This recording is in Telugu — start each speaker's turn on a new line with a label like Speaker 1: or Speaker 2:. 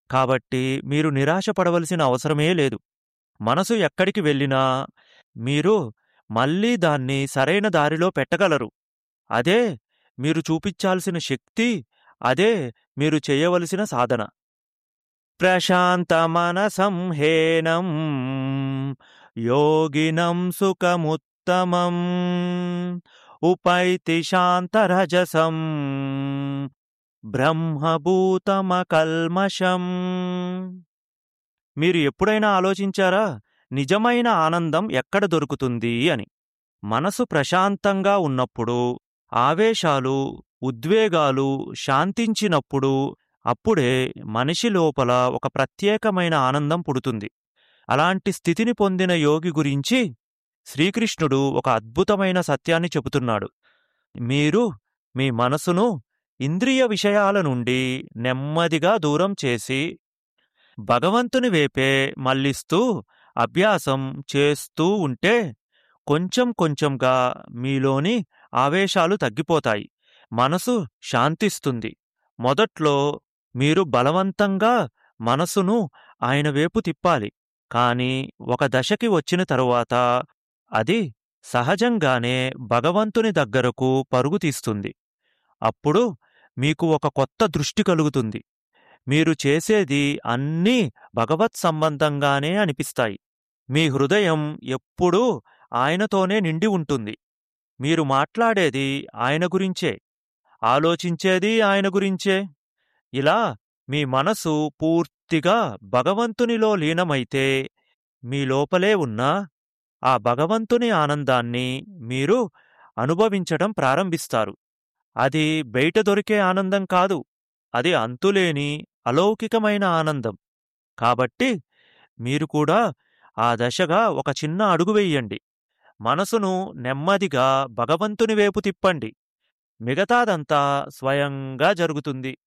Speaker 1: కాబట్టి మీరు నిరాశ పడవలసిన అవసరమే లేదు. మనసు ఎక్కడికి వెళ్ళినా మీరు మళ్ళీ దాన్ని సరైన దారిలో పెట్టగలరు. అదే మీరు చూపించాల్సిన శక్తి. అదే మీరు చేయవలసిన సాధన. ప్రశాంతమనసంహేనం యోగినం సుఖముత్తమం ఉపైతి శాంతరజసం బ్రహ్మభూతమకల్మషం. మీరు ఎప్పుడైనా ఆలోచించారా నిజమైన ఆనందం ఎక్కడ దొరుకుతుంది అని? మనసు ప్రశాంతంగా ఉన్నప్పుడు, ఆవేశాలు, ఉద్వేగాలు శాంతించినప్పుడు అప్పుడే మనిషి లోపల ఒక ప్రత్యేకమైన ఆనందం పుడుతుంది. అలాంటి స్థితిని పొందిన యోగి గురించి శ్రీకృష్ణుడు ఒక అద్భుతమైన సత్యాన్ని చెబుతున్నాడు. మీరు మీ మనసును ఇంద్రియ విషయాల నుండి నెమ్మదిగా దూరం చేసి భగవంతుని వైపే మళ్లిస్తూ అభ్యాసం చేస్తూ ఉంటే కొంచెం కొంచెంగా మీలోని ఆవేశాలు తగ్గిపోతాయి. మనసు శాంతిస్తుంది. మొదట్లో మీరు బలవంతంగా మనసును ఆయన వైపు తిప్పాలి. కానీ ఒక దశకి వచ్చిన తరువాత అది సహజంగానే భగవంతుని దగ్గరకు పరుగు తీస్తుంది. అప్పుడు మీకు ఒక కొత్త దృష్టి కలుగుతుంది. మీరు చేసేది అన్నీ భగవత్ సంబంధంగానే అనిపిస్తాయి. మీ హృదయం ఎప్పుడూ ఆయనతోనే నిండి ఉంటుంది. మీరు మాట్లాడేది ఆయన గురించే. ఆలోచించేది ఆయన గురించే. ఇలా మీ మనసు పూర్తిగా భగవంతునిలో లీనమైతే మీ లోపలే ఉన్న ఆ భగవంతుని ఆనందాన్ని మీరు అనుభవించడం ప్రారంభిస్తారు. అది బయట దొరికే ఆనందం కాదు. అది అంతులేని అలౌకికమైన ఆనందం. కాబట్టి మీరు కూడా ఆ దశగా ఒక చిన్న అడుగు వెయ్యండి. మనసును నెమ్మదిగా భగవంతుని వైపు తిప్పండి. మిగతాదంతా స్వయంగా జరుగుతుంది.